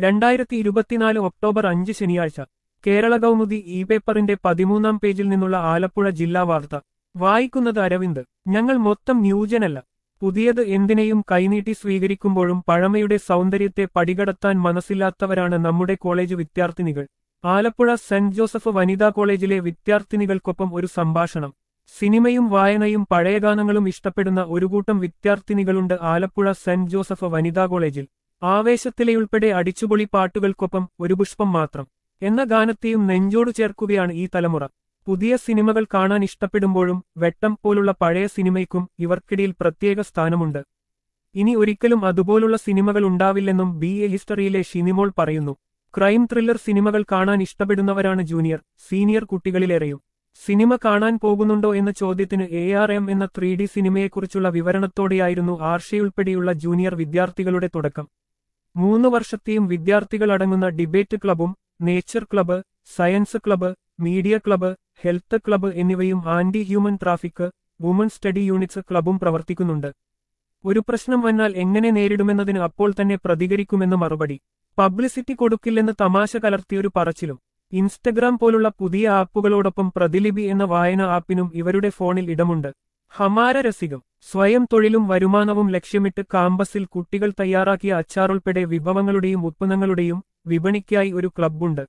രണ്ടായിരത്തി ഇരുപത്തിനാല് ഒക്ടോബർ അഞ്ച് ശനിയാഴ്ച കേരള കൗമുദി ഇ പേപ്പറിന്റെ പതിമൂന്നാം പേജിൽ നിന്നുള്ള ആലപ്പുഴ ജില്ലാ വാർത്ത വായിക്കുന്നത് അരവിന്ദ് ഞങ്ങൾ മൊത്തം ന്യൂജനല്ല പുതിയത് എന്തിനേയും കൈനീട്ടി സ്വീകരിക്കുമ്പോഴും പഴമയുടെ സൗന്ദര്യത്തെ പടികടത്താൻ മനസ്സില്ലാത്തവരാണ് നമ്മുടെ കോളേജ് വിദ്യാർത്ഥിനികൾ ആലപ്പുഴ സെന്റ് ജോസഫ് വനിതാ കോളേജിലെ വിദ്യാർത്ഥിനികൾക്കൊപ്പം ഒരു സംഭാഷണം സിനിമയും വായനയും പഴയ ഗാനങ്ങളും ഇഷ്ടപ്പെടുന്ന ഒരു കൂട്ടം വിദ്യാർത്ഥിനികളുണ്ട് ആലപ്പുഴ സെന്റ് ജോസഫ് വനിതാ കോളേജിൽ ആവേശത്തിലെയുൾപ്പെടെ അടിച്ചുപൊളി പാട്ടുകൾക്കൊപ്പം ഒരു പുഷ്പം മാത്രം എന്ന ഗാനത്തെയും നെഞ്ചോടു ചേർക്കുകയാണ് ഈ തലമുറ പുതിയ സിനിമകൾ കാണാൻ ഇഷ്ടപ്പെടുമ്പോഴും വെട്ടം പോലുള്ള പഴയ സിനിമയ്ക്കും ഇവർക്കിടയിൽ പ്രത്യേക സ്ഥാനമുണ്ട് ഇനി ഒരിക്കലും അതുപോലുള്ള സിനിമകൾ ഉണ്ടാവില്ലെന്നും ബി എ ഹിസ്റ്ററിയിലെ ഷിനിമോൾ പറയുന്നു ക്രൈം ത്രില്ലർ സിനിമകൾ കാണാൻ ഇഷ്ടപ്പെടുന്നവരാണ് ജൂനിയർ സീനിയർ കുട്ടികളിലേറെയും സിനിമ കാണാൻ പോകുന്നുണ്ടോ എന്ന ചോദ്യത്തിന് എ ആർ എം എന്ന ത്രീ ഡി സിനിമയെക്കുറിച്ചുള്ള വിവരണത്തോടെയായിരുന്നു ആർഷയുൾപ്പെടെയുള്ള ജൂനിയർ വിദ്യാർത്ഥികളുടെ തുടക്കം മൂന്ന് വർഷത്തെയും വിദ്യാർത്ഥികളടങ്ങുന്ന ഡിബേറ്റ് ക്ലബും nature club science club media club health club എന്നിവയും anti human traffic woman study units ക്ലബും പ്രവർത്തിക്കുന്നുണ്ട് ഒരു പ്രശ്നം വന്നാൽ എങ്ങനെ നേരിടുമെന്നതിന് അപ്പോൾ തന്നെ പ്രതികരിക്കുമെന്ന് മറുപടി പബ്ലിസിറ്റി കൊടുക്കില്ലെന്ന് തമാശ കലർത്തിയൊരു പറച്ചിലും ഇൻസ്റ്റഗ്രാം പോലുള്ള പുതിയ ആപ്പുകളോടൊപ്പം പ്രതിലിപി എന്ന വായന ആപ്പിനും ഇവരുടെ ഫോണിൽ ഇടമുണ്ട് ഹമാര രസികം സ്വയം തൊഴിലും വരുമാനവും ലക്ഷ്യമിട്ട് കാമ്പസിൽ കുട്ടികൾ തയ്യാറാക്കിയ അച്ചാറുൾപ്പെടെ വിഭവങ്ങളുടെയും ഉത്പന്നങ്ങളുടെയും വിപണിക്കായി ഒരു ക്ലബ്ബുണ്ട്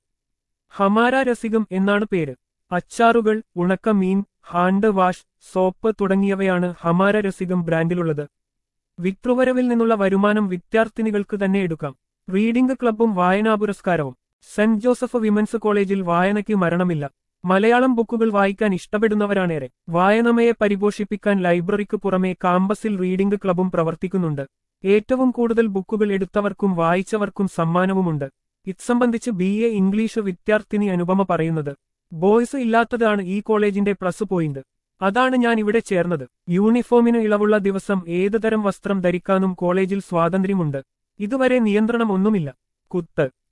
ഹമാര രസികം എന്നാണ് പേര് അച്ചാറുകൾ ഉണക്ക മീൻ ഹാൻഡ് വാഷ് സോപ്പ് തുടങ്ങിയവയാണ് ഹമാര രസികം ബ്രാൻഡിലുള്ളത് വിക്രുവരവിൽ നിന്നുള്ള വരുമാനം വിദ്യാർത്ഥിനികൾക്ക് തന്നെ എടുക്കാം റീഡിംഗ് ക്ലബ്ബും വായനാ പുരസ്കാരവും സെന്റ് ജോസഫ് വിമൻസ് കോളേജിൽ വായനയ്ക്ക് മരണമില്ല മലയാളം ബുക്കുകൾ വായിക്കാൻ ഇഷ്ടപ്പെടുന്നവരാണേറെ വായനമയെ പരിപോഷിപ്പിക്കാൻ ലൈബ്രറിക്ക് പുറമെ കാമ്പസിൽ റീഡിംഗ് ക്ലബ്ബും പ്രവർത്തിക്കുന്നുണ്ട് ഏറ്റവും കൂടുതൽ ബുക്കുകൾ എടുത്തവർക്കും വായിച്ചവർക്കും സമ്മാനവുമുണ്ട് ഇത്സംബന്ധിച്ച് ബി എ ഇംഗ്ലീഷ് വിദ്യാർത്ഥിനി അനുപമ പറയുന്നത് ബോയ്സ് ഇല്ലാത്തതാണ് ഈ കോളേജിന്റെ പ്ലസ് പോയിന്റ് അതാണ് ഞാൻ ഇവിടെ ചേർന്നത് യൂണിഫോമിന് ഇളവുള്ള ദിവസം ഏത് തരം വസ്ത്രം ധരിക്കാനും കോളേജിൽ സ്വാതന്ത്ര്യമുണ്ട് ഇതുവരെ നിയന്ത്രണം ഒന്നുമില്ല കുത്ത്